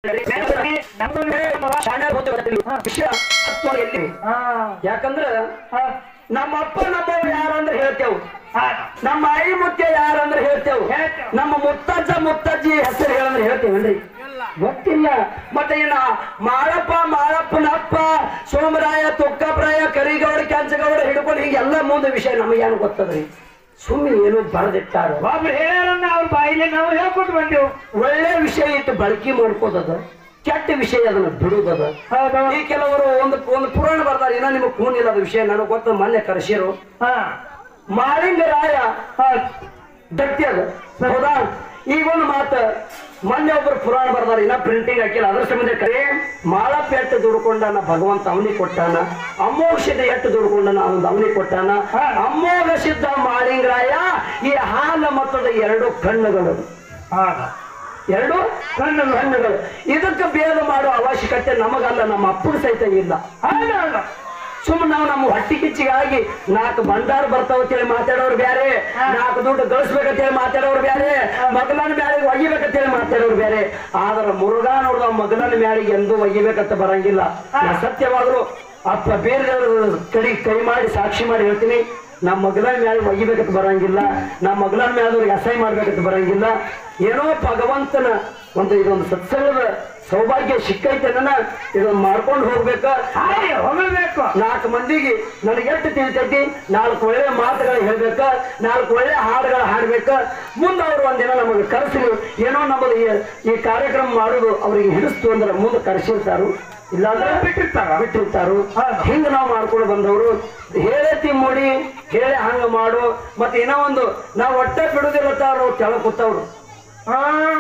ಶಾಣ್ಯಾರ್ ಹೋಗ್ತೇವೆ ಗೊತ್ತಿಲ್ಲ. ವಿಷಯ ತತ್ವ ಎಲ್ಲಿ ಯಾಕಂದ್ರ ನಮ್ಮ ಅಪ್ಪ ನಮ್ಮವ್ರು ಯಾರಂದ್ರೆ ಹೇಳ್ತೇವು ನಮ್ಮ ಆಯಿ ಮುತ್ಯ ಯಾರಂದ್ರೆ ಹೇಳ್ತೇವು ಹೇಳ್ತೇವು. ನಮ್ಮ ಮುತ್ತಜ್ಜ ಮುತ್ತಜ್ಜಿ ಹೆಸರು ಹೇಳಂದ್ರೆ ಹೇಳ್ತೇವನ್ರಿ ಗೊತ್ತಿಲ್ಲ ಮತ್ತೆ ಇನ್ನ ಮಾಳಪ್ಪ ಮಾಳಪ್ಪನಪ್ಪ ಸೋಮರಾಯ ತುಕ್ಕಪ್ರಾಯ ಕರಿಗೌಡ ಕೆಂಚಗೌಡ ಹಿಡ್ಕೊಂಡು ಹೀಗೆಲ್ಲ ಮುಂದೆ ವಿಷಯ ನಮಗೇನು ಗೊತ್ತದ್ರಿ ಸುಮ್ಮನೆ ಏನು ಬರೆದಿಟ್ಟಾರ ಒಬ್ರು ಹೇಳ್ಯಾರನ್ನ ಅವ್ರ ಬಾಯಿಲೆ ನಾವು ಹೇಳ್ಕೊಟ್ಟು ಬಂದೆವು ಒಳ್ಳೆ ವಿಷಯ ಇಟ್ಟು ಬಳಕೆ ಮಾಡ್ಕೋದದ ಕೆಟ್ಟ ವಿಷಯ ಅದನ್ನ ಬಿಡುದದ ಹೌದು ಈ ಕೆಲವರು ಒಂದು ಒಂದು ಪುರಾಣ ಬರ್ತಾರೆ ಇನ್ನ ನಿಮಗೆ ಕೂನಿಲ್ಲ ಅದು ವಿಷಯ ನನಗೆ ಗೊತ್ತ ಮೊನ್ನೆ ಕರೆಸಿರು ಹಾ ಮಾಳಿಂಗರಾಯ ಹೌದು ಗಟ್ಟಿ ಅದ ಹೌದಾ ಈಗ ಒಂದು ಮಾತು ಮೊನ್ನೆ ಒಬ್ರು ಪುರಾಣ ಬರ್ದಾರ ಇನ್ನ ಪ್ರಿಂಟಿಂಗ್ ಹಾಕಿಲ್ಲ ಅದ್ರ ಸಂಬಂಧ ಕರೆ ಮಾಳಪ್ಪ ಎಟ್ಟು ದುಡ್ಕೊಂಡಾನ ಭಗವಂತ ಅವನಿಗೆ ಕೊಟ್ಟಾನ ಅಮೋಘ ಎಟ್ಟು ದುಡ್ಕೊಂಡಾನ ಅವನ್ ಅವನಿಗೆ ಕೊಟ್ಟಾನ ಅಮೋಘ ಸಿದ್ಧ ಮಾಳಿಂಗರಾಯ ಈ ಹಾಲ ಮತದ ಎರಡು ಕಣ್ಣುಗಳು ಹೌದು ಎರಡು ಕಣ್ಣುಗಳು ಕಣ್ಣುಗಳು ಇದಕ್ಕೆ ಭೇದ ಮಾಡೋ ಅವಶ್ಯಕತೆ ನಮಗಲ್ಲ ನಮ್ಮ ಅಪ್ಪನ ಸಹಿತ ಇಲ್ಲ ಹೌದು ಹೌದು ಸುಮ್ಮನೆ ನಾವು ನಮ್ಮ ಹೊಟ್ಟಿ ಕಿಚ್ಚಿಗಾಗಿ ನಾಲ್ಕು ಭಂಡಾರ ಬರ್ತಾವ ಅಂತೇಳಿ ಮಾತಾಡೋರು ಬ್ಯಾರೆ ನಾಲ್ಕು ದುಡ್ಡು ಗಳಿಸ್ಬೇಕಂತೇಳಿ ಮಾತಾಡೋರು ಬ್ಯಾರೆ ಮಗಲನ ಮ್ಯಾಳಿಗೆ ಒಯ್ಯಬೇಕಂತೇಳಿ ಮಾತಾಡೋರು ಬ್ಯಾರೆ ಆದ್ರ ಮುರುಘಾ ನೋಡ್ದ ಮಗಲನ ಮ್ಯಾಳಿಗೆ ಎಂದೂ ಒಯ್ಯಬೇಕಂತ ಬರಂಗಿಲ್ಲ ನಾ ಸತ್ಯವಾದ್ರು ಅಪ್ಪ ಬೇರೆಯವ್ರ ಕಡೆ ಕೈ ಮಾಡಿ ಸಾಕ್ಷಿ ಮಾಡಿ ಹೇಳ್ತೀನಿ ನಮ್ಮ ಮಗಲನ ಮ್ಯಾಳಿಗೆ ಒಯ್ಯಬೇಕಂತ ಬರಂಗಿಲ್ಲ ನಮ್ಮ ಮಗಲನ ಮ್ಯಾಲವ್ರಿಗೆ ಅಸಹ್ಯ ಮಾಡ್ಬೇಕಂತ ಬರಂಗಿಲ್ಲ ಏನೋ ಭಗವಂತನ ಒಂದು ಇದೊಂದು ಸತ್ಸಂಗದ ಸೌಭಾಗ್ಯ ಸಿಕ್ಕೈತೆ ನನ್ನ ಇದೊಂದು ಮಾಡ್ಕೊಂಡು ಹೋಗ್ಬೇಕ ಹಾಗೆ ಹೋಗಬೇಕು ನಾಲ್ಕು ಮಂದಿಗೆ ನನಗೆ ಎಷ್ಟು ತಿಳಿತೈತಿ ನಾಲ್ಕು ಒಳ್ಳೆ ಮಾತುಗಳು ಹೇಳ್ಬೇಕ ನಾಲ್ಕು ಒಳ್ಳೆ ಹಾಡುಗಳು ಹಾಡ್ಬೇಕ ಮುಂದೆ ಅವರು ಒಂದಿನ ನಮಗೆ ಕರೆಸಲಿ ಏನೋ ನಮ್ಮದು ಈ- ಈ ಕಾರ್ಯಕ್ರಮ ಮಾಡುದು ಅವ್ರಿಗೆ ಹಿಡಿಸ್ತು ಅಂದ್ರೆ ಮುಂದೆ ಕರೆಸಿರ್ತಾರು ಇಲ್ಲಾಂದ್ರೆ ಬಿಟ್ಟಿರ್ತಾರ ಬಿಟ್ಟಿರ್ತಾರು ಹಿಂಗ ನಾವು ಮಾಡ್ಕೊಂಡು ಬಂದವರು ಹೇಳತಿ ಮೂಡಿ ಹೇಳಿ ಹಂಗ ಮಾಡು ಮತ್ತೆ ಏನೋ ಒಂದು ನಾವು ಒಟ್ಟೆ ಬಿಡುದಿಲ್ಲ ಅವ್ರು ಕೆಳಗೆ ಕೂತವ್ರು ಹಾ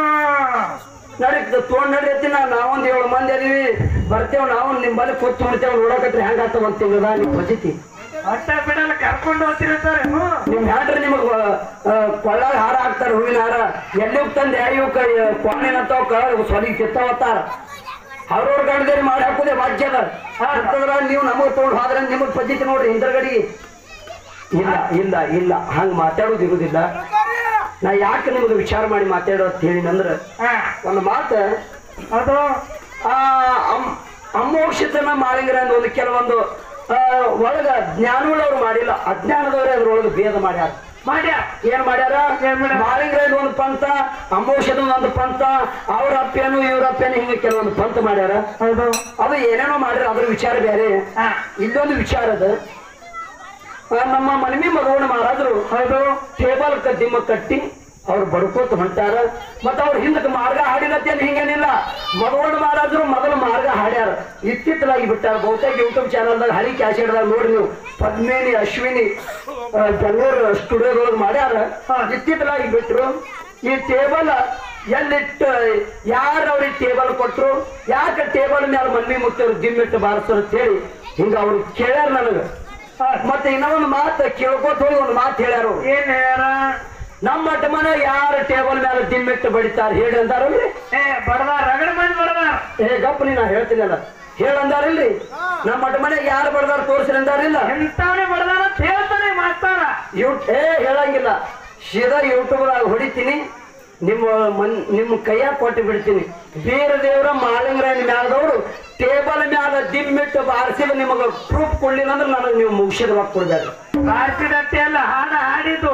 ನಡೀತದ ತೊಗೊಂಡ್ ನಡೀತಿ ನಾ ನಾವೊಂದ್ ಏಳು ಮಂದಿ ಅದೀವಿ ಬರ್ತೇವ್ ನಾವು ನಿಮ್ಮಲ್ಲಿ ಕೂತ್ ನೋಡ್ತೇವ್ ನೋಡಕತ್ರಿ ಹೆಂಗ ಆತ ಒಂದ್ ತಿಂಗಳದ ನಿಮ್ ಪಜಿತಿ ಹೊಟ್ಟೆ ಬಿಡಲ್ಲ ಕರ್ಕೊಂಡು ಹೋಗ್ತಿರ್ತಾರೆ ನಿಮ್ ಹ್ಯಾಂಡ್ರಿ ನಿಮಗ್ ಕೊಳ್ಳಾಗ ಹಾರ ಹಾಕ್ತಾರ ಹೂವಿನ ಹಾರ ಎಲ್ಲಿ ತಂದೆ ಇವಕ್ಕ ಕೊನೆನಂತಾವ ಕಳಗ ಸೊಲಿಗೆ ಕಿತ್ತಾವತ್ತಾರ ಅವ್ರವ್ರ ಗಂಡದೇರಿ ಮಾಡಿ ಹಾಕುದೇ ವಾಜ್ಯದ ಅಂತಂದ್ರ ನೀವು ನಮಗ್ ತಗೊಂಡ್ ಹೋದ್ರೆ ನಿಮಗ್ ಪಜಿತಿ ನೋಡ್ರಿ ಹಿಂದರ್ಗಡಿ ಇಲ್ಲ ಇಲ್ಲ ಇಲ್ಲ ಹಂಗ ಮಾತಾಡೋದು ಇರುದಿಲ್ಲ ನಾ ಯಾಕೆ ನಿಮ್ಗೆ ವಿಚಾರ ಮಾಡಿ ಮಾತಾಡೋದ್ ಹೇಳಿನಂದ್ರ ಹಾ ಒಂದು ಮಾತು ಅದು ಆ ಅಮ್- ಅಮೋಕ್ಷತನ ಮಾಳಿಂಗರ ಅಂತ ಒಂದು ಕೆಲವೊಂದು ಆ, ಒಳಗ ಜ್ಞಾನವುಳ್ಳವ್ರು ಮಾಡಿಲ್ಲ ಅಜ್ಞಾನದವರೇ ಅದ್ರೊಳಗೆ ಭೇದ ಮಾಡ್ಯಾರ ಮಾಡ್ಯ ಏನ್ ಮಾಡ್ಯಾರ ಏನ್ ಮಾಡ್ಯಾರ? ಮಾಳಿಂಗರ ಒಂದು ಪಂಥ ಅಮೋಷದ ಒಂದು ಪಂಥ ಅವ್ರ ಅಪ್ಪೇನು ಇವ್ರ ಅಪ್ಪೇನು ಹಿಂಗೆ ಕೆಲವೊಂದು ಪಂಥ ಮಾಡ್ಯಾರ ಹೌದು ಅದು ಏನೇನೋ ಮಾಡ್ಯಾರ ಅದ್ರ ವಿಚಾರ ಬೇರೆ ಹಾ ಇಲ್ಲೊಂದು ವಿಚಾರ ಅದ ಆ, ನಮ್ಮ ಮನವಿ ಮಗವಣ ಮಹಾರಾಜರು ಹೌದು ಟೇಬಲ್ ದಿಮ್ಮ ಕಟ್ಟಿ ಅವ್ರು ಬಡ್ಕೋತ ಹೊಂಟಾರ ಮತ್ತ ಅವ್ರ ಹಿಂದಕ್ಕೆ ಮಾರ್ಗ ಹಾಡಿನತ್ತೇನು ಹಿಂಗೇನಿಲ್ಲ ಮಗವಣ ಮಹಾರಾಜರು ಮೊದಲು ಮಾರ್ಗ ಹಾಡ್ಯಾರ ಇತ್ತಿತ್ತಲಾಗಿ ಬಿಟ್ಟಾರ ಬಹುತೇಕ ಯೂಟ್ಯೂಬ್ ಚಾನಲ್ದಾಗ ಹಳಿ ಕ್ಯಾಸೆಟ್ದಾಗ ನೋಡಿ ನೀವು ಪದ್ಮಿನಿ ಅಶ್ವಿನಿ ಆ, ಬೆಂಗಳೂರು ಸ್ಟುಡಿಯೋದೊಳಗೆ ಮಾಡ್ಯಾರ ಇತ್ತಿತ್ತಲಾಗಿ ಬಿಟ್ರು ಈ ಟೇಬಲ್ ಎಲ್ಲಿಟ್ಟು ಯಾರು ಅವ್ರಿಗೆ ಟೇಬಲ್ ಕೊಟ್ರು ಯಾಕೆ ಟೇಬಲ್ ಮೇಲೆ ಮನ್ನಿ ಮುತ್ತವ್ರು ದಿಮ್ಮಿಟ್ಟು ಬಾರಿಸ್ತಾರ ಅಂತ ಹೇಳಿ ಹಿಂಗ ಅವ್ರು ಕೇಳ್ಯಾರ ನನಗ ಮತ್ತೆ ಇನ್ನೊಂದು ಮಾತು ಕೇಳ್ಕೊತ ಹೋಗಿ ಒಂದು ಮಾತು ಹೇಳ್ಯಾರ ಅವ್ರು. ಏನ್ ಹೇಳ್ಯಾರ ನಮ್ಮ ಮಠ ಮನೆ ಯಾರು ಟೇಬಲ್ ಮೇಲೆ ದಿಮ್ಮಿಟ್ಟು ಬಡಿತಾರ ಹೇಳಿ ಅಂತಾರಲ್ರಿ ಏ ಬಡದಾರ ರಗಡ ಮಂದಿ ಬಡದಾರ ಏ ಗಪ್ಪನಿ ನಾ ಹೇಳ್ತೀನಲ್ಲ ಹೇಳಂದಾರಿಲ್ರಿ ನಮ್ಮ ಮಠ ಮನೆ ಯಾರು ಬಡ್ದಾರ ತೋರಿಸ್ರಿ ಅಂದಾರಿಲ್ಲ ಎಂತವನೇ ಬಡದಾರ ಅಂತ ಹೇಳ್ತಾನೆ ಮಾಸ್ತಾರ ಯೂ ಏ ಹೇಳಂಗಿಲ್ಲ ಸೀದಾ ಯೂಟ್ಯೂಬ್ದಾಗ ಹೊಡಿತೀನಿ ನಿಮ್ಮ ಮನ್ ನಿಮ್ಮ ಕೈಯಾಗ ಕೊಟ್ಟು ಬಿಡ್ತೀನಿ ಬೀರ ದೇವರ ಮಾಲಿಂಗರಾಯನ ಮ್ಯಾಲದವರು ಟೇಬಲ್ ಮ್ಯಾಲ ದಿಮ್ಮಿಟ್ಟು ಬಾರಿಸಿದ ನಿಮಗೆ ಪ್ರೂಫ್ ಕೊಡ್ಲಿಲ್ಲ ಅಂದ್ರೆ ನನಗೆ ನೀವು ಮುಗಿಸಿದ ರೊಕ್ಕ ಕೊಡ್ಬೇಡ್ರಿ ರಾಷ್ಟ್ರದತ್ತೆ ಅಲ್ಲ ಹಾಡ ಹಾಡಿದ್ದು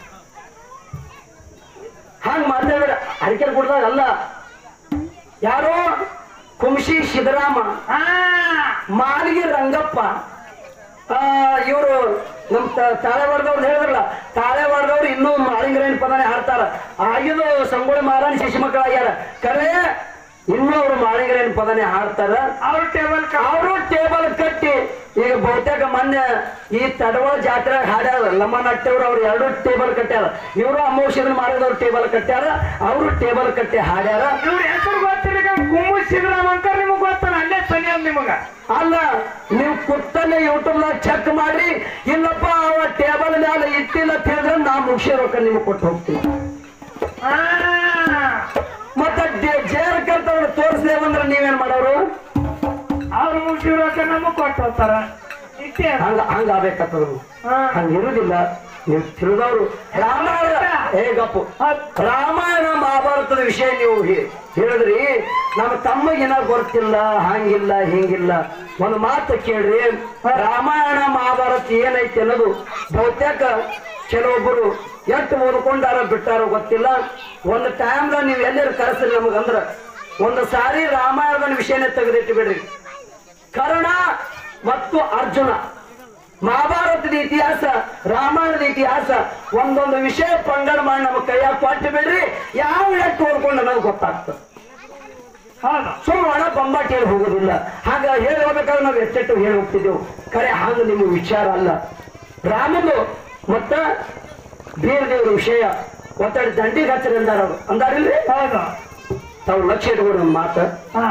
ಹಂಗ ಮಾತಾಡ್ಬೇಡ ಅರಿಕೆಲ್ ಕೊಡ್ದಾಗ ಅಲ್ಲ ಯಾರೋ ಕುಂಶಿ ಸಿದ್ದರಾಮ ಹಾ ಮಾಲಿಗೆ ರಂಗಪ್ಪ ಇವರು ನಮ್ ತ- ತಾಳೆವಾಡದವ್ರು ಹೇಳಿದ್ರಲ್ಲ ತಾಳೆವಾಡದವ್ರು ಇನ್ನೂ ಮಾಲಿಂಗರೇನ್ ಪದನೆ ಹಾಡ್ತಾರ ಆಗಿದು ಸಂಗೊಳ್ಳಿ ಮಹಾರಾಣಿ ಶಿಶು ಮಕ್ಕಳಾಗ್ಯಾರ ಕರೆ ಇನ್ನೂ ಅವ್ರು ಮಾಳಿಂಗರೇನ್ ಪದನೆ ಹಾಡ್ತಾರ ಅವ್ರ ಟೇಬಲ್ ಅವರು ಟೇಬಲ್ ಕಟ್ಟಿ ಈಗ ಬಹುತೇಕ ಮೊನ್ನೆ ಈ ತಡವಳ ಜಾತ್ರೆ ಹಾಡ್ಯಾರ ಲಮ್ಮನ ಅಟ್ಟೆವ್ರು ಅವ್ರು ಎರಡು ಟೇಬಲ್ ಕಟ್ಟ್ಯಾರ ಇವರು ಅಮೋಷನ್ ಮಾಡಿದವ್ರು ಟೇಬಲ್ ಕಟ್ಟ್ಯಾರ ಅವರು ಟೇಬಲ್ ಕಟ್ಟಿ ಹಾಡ್ಯಾರ ಇವ್ರ ಹೆಸರು ಗೊತ್ತಿಲ್ಲ ಕುಮ್ಮು ಸಿದ್ದರಾಮ ಅಂತ ನಿಮಗ್ ಗೊತ್ತಾನ ಅಲ್ಲೇ ಸನಿ ಅದ್ ನಿಮಗ ಅಲ್ಲ ನೀವು ಕುತ್ತಲ್ಲೇ ಯೂಟ್ಯೂಬ್ ನಾಗ ಚೆಕ್ ಮಾಡಿ ಇಲ್ಲಪ್ಪ ಅವ ಟೇಬಲ್ ಮೇಲೆ ಇಟ್ಟಿಲ್ಲ ಅಂತ ಹೇಳಿದ್ರೆ ನಾ ಮುಗಿಸಿ ರೊಕ್ಕ ನಿಮ್ಗೆ ಕೊಟ್ಟು ಹೋಗ್ತೀನಿ ಹಾ ಮತ್ತೆ ಜೇರ್ ಕರ್ತವ್ರು ತೋರಿಸ್ದೇವಂದ್ರೆ ನೀವೇನ್ ಮಾಡೋರು ಅವ್ರು ಮುಗಿಸಿರೋಕ ನಮಗ್ ಕೊಟ್ಟು ಹೋಗ್ತಾರ ಇಷ್ಟೇ ಹಂಗ ಹಂಗ ಆಗ್ಬೇಕಾಗ್ತದ ಹಾ ಹಂಗ ಇರುದಿಲ್ಲ ನೀವು ತಿಳಿದವರು ರಾಮಾಯಣ ಏ ಗಪ್ಪು ರಾಮಾಯಣ ಮಹಾಭಾರತದ ವಿಷಯ ನೀವು ಹೇ- ಹೇಳಿದ್ರಿ ನಮ್ಮ ತಮ್ಮಗಿನ ಗೊತ್ತಿಲ್ಲ ಹಂಗಿಲ್ಲ ಹಿಂಗಿಲ್ಲ ಒಂದು ಮಾತು ಕೇಳ್ರಿ ರಾಮಾಯಣ ಮಹಾಭಾರತ ಏನೈತಿ ಅನ್ನೋದು ಬಹುತೇಕ ಕೆಲವೊಬ್ಬರು ಎಷ್ಟು ಓದ್ಕೊಂಡಾರ ಬಿಟ್ಟಾರೋ ಗೊತ್ತಿಲ್ಲ ಒಂದು ಟೈಮ್ದಾಗ ನೀವು ಎಲ್ಲರೂ ಕರೆಸ್ರಿ ನಮಗಂದ್ರ ಒಂದು ಸಾರಿ ರಾಮಾಯಣದ ವಿಷಯನೇ ತೆಗೆದಿಟ್ಟು ಬಿಡ್ರಿ ಕರ್ಣ ಮತ್ತು ಅರ್ಜುನ ಮಹಾಭಾರತದ ಇತಿಹಾಸ ರಾಮಾಯಣದ ಇತಿಹಾಸ ಒಂದೊಂದು ವಿಷಯ ಪಂಗಡ ಮಾಡಿ ನಮ್ಮ ಕೈಯಾಗ ಕೊಟ್ಟು ಬಿಡ್ರಿ ಯಾವ ಎಷ್ಟು ಓದ್ಕೊಂಡು ನಮಗೆ ಗೊತ್ತಾಗ್ತದೆ ಹೌದು ಸುಮ್ಮನೆ ಒಣ ಬೊಂಬಾಟಿಯಲ್ಲಿ ಹೋಗೋದಿಲ್ಲ ಹಾಗ ಹೇಳಿ ಹೋಗ್ಬೇಕಾದ್ರೆ ನಾವು ಎಚ್ಚೆಟ್ಟು ಹೇಳಿ ಹೋಗ್ತಿದ್ದೆವು ಕರೆ ಹಾಗೆ ನಿಮ್ಮ ವಿಚಾರ ಅಲ್ಲ ರಾಮನು ಮತ್ತ ಬೀರದೇವ್ರ ವಿಷಯ ಒತ್ತಡಿ ದಂಡಿಗೆ ಹಚ್ಚರಿ ಅಂದಾರ ಅವ್ರು ಅಂದಾರಿಲ್ರಿ ಹೌದು ತಾವು ಲಕ್ಷ್ಯ ಇಟ್ಕೊಂಡು ನಮ್ಮ ಮಾತು ಹಾ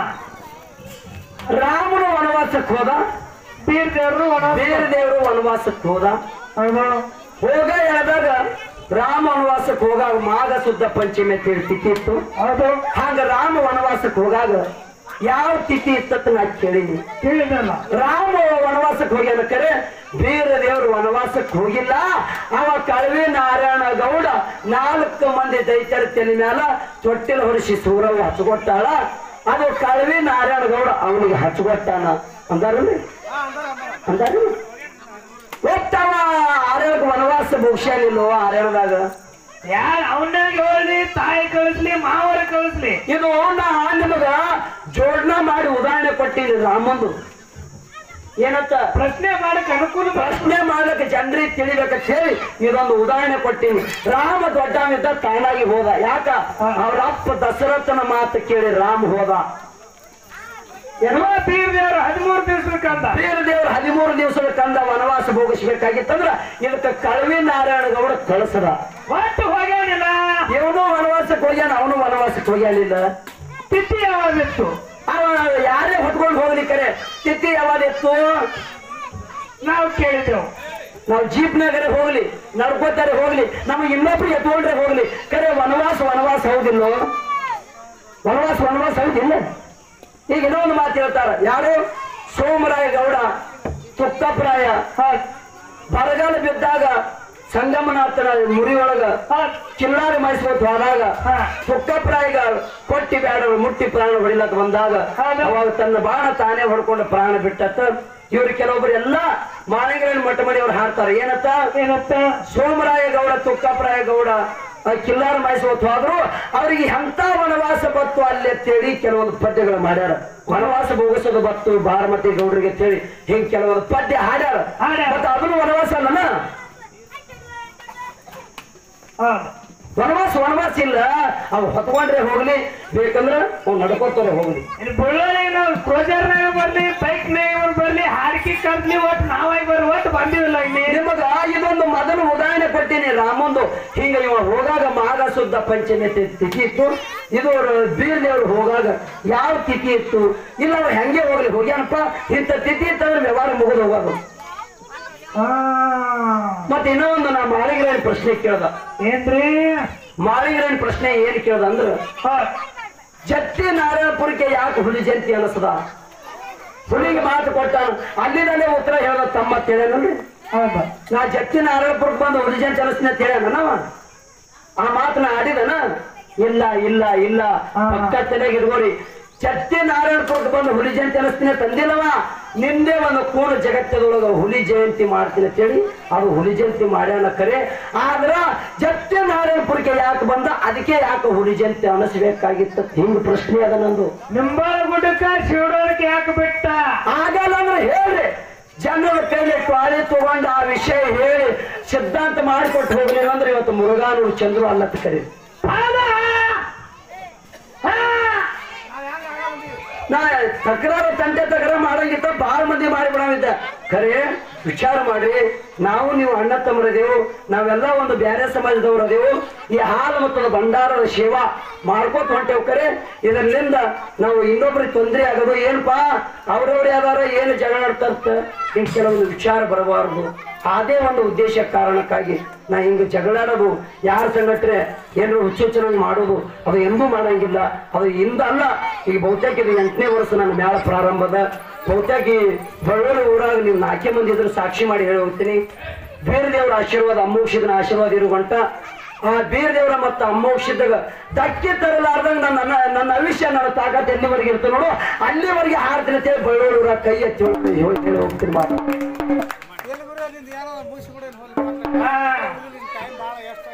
ರಾಮನು ವನವಾಸಕ್ಕೆ ಹೋದ ಬೀರ್ ದೇವ್ರು ಒಣ ಬೇರೆ ದೇವರು ವನವಾಸಕ್ಕೆ ಹೋದ ಹೌದು ಹೋಗ ಹೇಳಿದಾಗ ರಾಮ ವನವಾಸಕ್ಕೆ ಹೋಗಾಗ ಮಾಘ ಶುದ್ಧ ಪಂಚಮಿ ಅಂತ ಹೇಳಿ ತಿಥಿ ಇತ್ತು ಹೌದು ಹಾಗ ರಾಮ ವನವಾಸಕ್ಕೆ ಹೋಗಾಗ ಯಾವ ತಿಥಿ ಇತ್ತಂತ ನಾ ಕೇಳೀನಿ ತಿಳಿದಲ್ಲ ರಾಮ ವನವಾಸಕ್ಕೆ ಹೋಗ್ಯಾನ ಕರೆ ಬೀರ ದೇವರು ವನವಾಸಕ್ಕೆ ಹೋಗಿಲ್ಲ ಅವ ಕಳವಿ ನಾರಾಯಣ ಗೌಡ ನಾಲ್ಕು ಮಂದಿ ದೈತ್ಯರ ತಲೆ ಮ್ಯಾಲ ತೊಟ್ಟಿಲ್ ಹೊರಿಸಿ ಸೂರವ್ ಹಚ್ಕೊಟ್ಟಾಳ ಅದು ಕಳವಿ ನಾರಾಯಣ ಗೌಡ ಅವನಿಗೆ ಹಚ್ಕೊಟ್ಟಾನ ಅಂದಾರಲ್ಲಿ ಅಂದಾರು ಒಟ್ಟವ ಆರ್ಯಕ್ಕೆ ವನವಾಸ ಮುಗಿಸ್ಯಾನಿಲ್ಲೋ ಆರ್ಯದಾಗ ಯಾರು ಅವನಾಗ ಹೇಳಿ ತಾಯಿ ಕಳಿಸ್ಲಿ ಮಾವರ ಕಳಿಸ್ಲಿ ಇದು ನಾ ನಿಮಗ ಜೋಡಣೆ ಮಾಡಿ ಉದಾಹರಣೆ ಕೊಟ್ಟಿನಿ ರಾಮಂದು ಏನಂತ ಪ್ರಶ್ನೆ ಮಾಡಕ್ ಅನುಕೂಲ ಮಾಡು. ಪ್ರಶ್ನೆ ಮಾಡ್ಲಿಕ್ಕೆ ಜನರಿಗೆ ತಿಳಿಬೇಕಂತ ಹೇಳಿ ಇದೊಂದು ಉದಾಹರಣೆ ಕೊಟ್ಟಿನಿ ರಾಮ ದೊಡ್ಡವಿದ್ದ ತಾನಾಗಿ ಹೋದ ಯಾಕ ಅವ್ರ ಅಪ್ಪ ದಶರಥನ ಮಾತು ಕೇಳಿ ರಾಮ ಹೋದ ಏನೋ ಎಲ್ಲ ಬೀರ್ ದೇವ್ರು ಹದಿಮೂರು ದಿವಸದ ಕಂದ ಬೀರ ದೇವರು ಹದಿಮೂರು ದಿವಸದ ಕಂದ ವನವಾಸ ಭೋಗಿಸ್ಬೇಕಾಗಿತ್ತಂದ್ರ ಇದಕ್ಕೆ ಕಳವಿ ನಾರಾಯಣ ಗೌಡ ಕಳಿಸದ ಒಟ್ಟು ಹೋಗ್ಯಾನಿಲ್ಲ ಇವನು ವನವಾಸಕ್ಕೆ ಹೋಗ್ಯಾನ ಅವನು ವನವಾಸಕ್ಕೆ ಹೋಗ್ಯಾನಿಲ್ಲ ತಿಥಿ ಯಾವಾಗಿತ್ತು ಅವ ಯಾರೇ ಹೊತ್ಕೊಂಡು ಹೋಗ್ಲಿ ಕರೆ ತಿಥಿ ಯಾವಾದಿತ್ತು ನಾವು ಕೇಳಿದೆವು ನಾವು ಜೀಪ್ನಾಗರೆ ಹೋಗ್ಲಿ ನಡ್ಕೋತಾರೆ ಹೋಗ್ಲಿ ನಮಗೆ ಇನ್ನೊಬ್ರು ಎತ್ಕೊಂಡ್ರೆ ಹೋಗ್ಲಿ ಕರೆ ವನವಾಸ ವನವಾಸ ಹೌದಿಲ್ಲೋ ವನವಾಸ ವನವಾಸ ಹೌದಿಲ್ಲ ಈಗ ಇನ್ನೊಂದು ಮಾತು ಹೇಳ್ತಾರ ಯಾರು ಸೋಮರಾಯ ಗೌಡ ತುಕ್ಕಪ್ರಾಯ ಬರಗಾಲ ಬಿದ್ದಾಗ ಸಂಗಮನಾಥನ ಮುರಿಯೊಳಗ ಚಿಲ್ಲಾರಿ ಮೈಸ್ಕೊತ್ ಹೋದಾಗ ಹಾ. ತುಕ್ಕಪ್ರಾಯಿಗ ಕೊಟ್ಟಿ ಬೇಡ ಮುಟ್ಟಿ ಪ್ರಾಣ ಹೊಡಿಲಕ್ ಬಂದಾಗ ಹೌದು. ಅವಾಗ ತನ್ನ ಬಾಣ ತಾನೇ ಹೊಡ್ಕೊಂಡು ಪ್ರಾಣ ಬಿಟ್ಟತ್ತ ಇವ್ರು ಕೆಲವೊಬ್ರು ಎಲ್ಲ ಮಾಳಿಂಗರನ್ನ ಮಟ್ಟ ಮಾಡಿ ಅವ್ರು ಹಾಡ್ತಾರೆ ಏನತ್ತ ಏನತ್ತ ಸೋಮರಾಯ ಗೌಡ ತುಕ್ಕಪ್ರಾಯ ಗೌಡ ಆ ಕಿಲ್ಲಾರ ಮೈಸೂತ್ ಹೋದ್ರು ಅವ್ರಿಗೆ ಎಂತ ವನವಾಸ ಬತ್ತು ಅಲ್ಲಿ ಅಂತೇಳಿ ಕೆಲವೊಂದು ಪದ್ಯಗಳು ಮಾಡ್ಯಾರ ವನವಾಸ ಭೋಗಿಸೋದು ಬತ್ತು ಬಾರಮತಿ ಗೌಡ್ರಿಗೆ ಅಂತೇಳಿ ಹಿಂಗ್ ಕೆಲವೊಂದು ಪದ್ಯ ಹಾಡ್ಯಾರ ಹಾಡ್ಯಾರ. ಮತ್ತೆ ಅದನ್ನು ವನವಾಸ ಅಲ್ಲನ ಹೌದು ವನವಾಸ ವನವಾಸ ಇಲ್ಲ ಅವ್ ಹೊತ್ಕೊಂಡ್ರೆ ಹೋಗ್ಲಿ ಬೇಕಂದ್ರ ಅವ್ ನಡ್ಕೋತಾರೆ ಹೋಗ್ಲಿ ಇನ್ನು ಬಳ್ಳಾರಿ ನಾವು ಕ್ರೋಜರ್ನಾಗ ಬರ್ಲಿ ಬೈಕ್ನಾಗ ಬರ್ಲಿ ಹಾಡಿಕೆ ಕರ್ಲಿ ಒಟ್ಟು ನಾವಾಗಿ ಬರ್ರಿ ಒಟ್ಟು ಬಂದಿಲ್ಲ ಇಲ್ಲಿ ನಿಮಗ ಇದೊಂದು ಮೊದಲು ಉದಾಹರಣೆ ಕೊಟ್ಟಿನಿ ರಾಮಂದು ಹಿಂಗ ಇವ ಹೋಗಾಗ ಮಾಘ ಶುದ್ಧ ಪಂಚಮಿ ತಿ- ತಿಥಿ ಇತ್ತು ಇದು ಬೀರ್ದೇವ್ರು ಹೋಗಾಗ ಯಾವ ತಿಥಿ ಇತ್ತು ಇಲ್ಲ ಅವ ಹೆಂಗೆ ಹೋಗ್ಲಿ ಹೋಗ್ಯಾನಪ್ಪ ಇಂಥ ತಿಥಿ ಇತ್ತಂದ್ರೆ ವ್ಯವಹಾರ ಮುಗಿದು ಹೋಗೋದು ಆ, ಮತ್ತೆ ಇನ್ನೂ ಒಂದು ನಾ ಮಾಳಿಗರೇನ್ ಪ್ರಶ್ನೆ ಕೇಳ್ದ ಏನ್ರಿ ಮಾಳಿಗರೇನ್ ಪ್ರಶ್ನೆ ಏನ್ ಕೇಳ್ದ ಅಂದ್ರ ಹೌದ್. ಜತ್ತಿ ನಾರಾಯಣಪುರಕ್ಕೆ ಯಾಕೆ ಹುಲಿ ಜಯಂತಿ ಅನಿಸ್ತದ ಹುಲಿಗೆ ಮಾತು ಕೊಟ್ಟಾನ ಅಲ್ಲಿಂದಲೇ ಉತ್ತರ ಹೇಳ್ದ ತಮ್ಮ ತಿಳಿಯನಲ್ಲಿ ಹೌದು ನಾ ಜತ್ತಿ ನಾರಾಯಣಪುರಕ್ಕೆ ಬಂದು ಹುಲಿಜನ್ ಚಲಿಸ್ತೀನಿ ಅಂತ ಹೇಳ್ಯಾನ ನಾವ ಆ ಮಾತನ್ನ ಆಡಿದನ ಇಲ್ಲ ಇಲ್ಲ ಇಲ್ಲ ಹಾ. ಪಕ್ಕ ತಲೆಗೆ ಇಟ್ಕೋರಿ ಚತ್ತಿ ನಾರಾಯಣಪುರಕ್ಕೆ ಬಂದು ಹುಲಿ ಜಯಂತಿ ಅನಿಸ್ತೀನಿ ತಂದಿಲ್ಲವ ನಿಂದೇ ಒಂದು ಕೂಡು ಜಗತ್ತದೊಳಗ ಹುಲಿ ಜಯಂತಿ ಮಾಡ್ತೀನಿ ಅಂತೇಳಿ ಅದು ಹುಲಿ ಜಯಂತಿ ಮಾಡ್ಯಾನ ಕರೆ ಆದ್ರ ಜತ್ತಿ ನಾರಾಯಣಪುರಕ್ಕೆ ಯಾಕೆ ಬಂದ ಅದಕ್ಕೆ ಯಾಕೆ ಹುಲಿ ಜಯಂತಿ ಅನಿಸ್ಬೇಕಾಗಿತ್ತು ಹಿಂಗ್ ಪ್ರಶ್ನೆ ಅದ ನಂದು ನಿಂಬಾಳ ಗುಡ್ಡಕ್ಕ ಶಿವಡೋಳಕ್ಕೆ ಯಾಕೆ ಬಿಟ್ಟ ಆಗಲ್ಲ ಅಂದ್ರೆ ಹೇಳ್ರಿ ಜನರ ಕೈಲಿ ಟ್ವಾಲಿ ತಗೊಂಡು ಆ ವಿಷಯ ಹೇಳಿ ಸಿದ್ಧಾಂತ ಮಾಡಿಕೊಟ್ಟು ಹೋಗ್ಲಿ ಅಂದ್ರೆ ಇವತ್ತು ಮುರುಘಾನೂರು ಚಂದ್ರು ಅಲ್ಲತ್ತ ಕರಿ ಹೌದಾ? ಹಾ. ನಾ ತಕರಾರು ತಂಟೆ ತಕರಾರು ಮಾಡಂಗಿತ್ತ ಬಾಳ ಮಂದಿ ಮಾಡಿಬಿಡವಿದ್ದ ಖರೆ ವಿಚಾರ ಮಾಡ್ರಿ ನಾವು ನೀವು ಅಣ್ಣ ತಮ್ಮರದೇವು ನಾವೆಲ್ಲ ಒಂದು ಬ್ಯಾರೆ ಸಮಾಜದವರದೇವು ಈ ಹಾಲು ಮತ್ತು ಭಂಡಾರದ ಸೇವಾ ಮಾಡ್ಕೋತ ಹೊಂಟೇವು ಕರೆ ಇದರಿಂದ ನಾವು ಇನ್ನೊಬ್ರಿಗೆ ತೊಂದರೆ ಆಗೋದು ಏನಪ್ಪಾ ಅವ್ರವ್ರು ಯಾವ್ದಾರ ಏನು ಜಗಳ ಆಡ್ತಾರಂತ ಹಿಂಗ್ ಕೆಲವೊಂದು ವಿಚಾರ ಬರಬಾರದು ಅದೇ ಒಂದು ಉದ್ದೇಶ ಕಾರಣಕ್ಕಾಗಿ ನಾ ಹಿಂಗ ಜಗಳಾಡೋದು ಯಾರ ಸಂಘಟನೆ ಏನಾದ್ರು ಹುಚ್ಚುಚ್ಚನಾಗಿ ಮಾಡೋದು ಅದು ಎಂದೂ ಮಾಡಂಗಿಲ್ಲ ಅದು ಇಂದ ಅಲ್ಲ ಈಗ ಬಹುತೇಕ ಇದು ಎಂಟನೇ ವರ್ಷ ನನ್ನ ಮೇಳ ಪ್ರಾರಂಭದ ಬಹುತೇಕ ಈ ಬಳ್ಳೂರು ಊರಾಗ ನೀವು ನಾಲ್ಕೇ ಮಂದಿ ಇದ್ರೆ ಸಾಕ್ಷಿ ಮಾಡಿ ಹೇಳಿ ಹೋಗ್ತೀನಿ ಬೀರ್ ದೇವರ ಆಶೀರ್ವಾದ ಅಮ್ಮೋಷಿದನ ಆಶೀರ್ವಾದ ಇರುವಂಟ ಆ ಬೀರ್ ದೇವರ ಮತ್ತು ಅಮ್ಮೋಷಿದಾಗ ಧಕ್ಕೆ ತರಲಾರ್ದಂಗ ನನ್ನ ನನ್ನ- ನನ್ನ ಅವಿಷ್ಯ ನನ್ನ ತಾಕತ್ ಎಲ್ಲಿವರೆಗೆ ಇರುತ್ತೆ ನೋಡು ಅಲ್ಲಿವರೆಗೆ ಹಾಡ್ತೀನಿ ಅಂತೇಳಿ ಬಳ್ಳೂರ ಕೈ ಎತ್ತಿ ಹೋಗ್ತೀನಿ, ಹೇಳಿ ಹೋಗ್ತೀನಿ ಮಾತು ಎಲ್ಲಿ ಗುರು ನಿಂದು ಏನೋ ಮುಗಿಸಿ ಬಿಡಿ ಹಾ ಟೈಮ್ ಭಾಳ ಎಷ್ಟು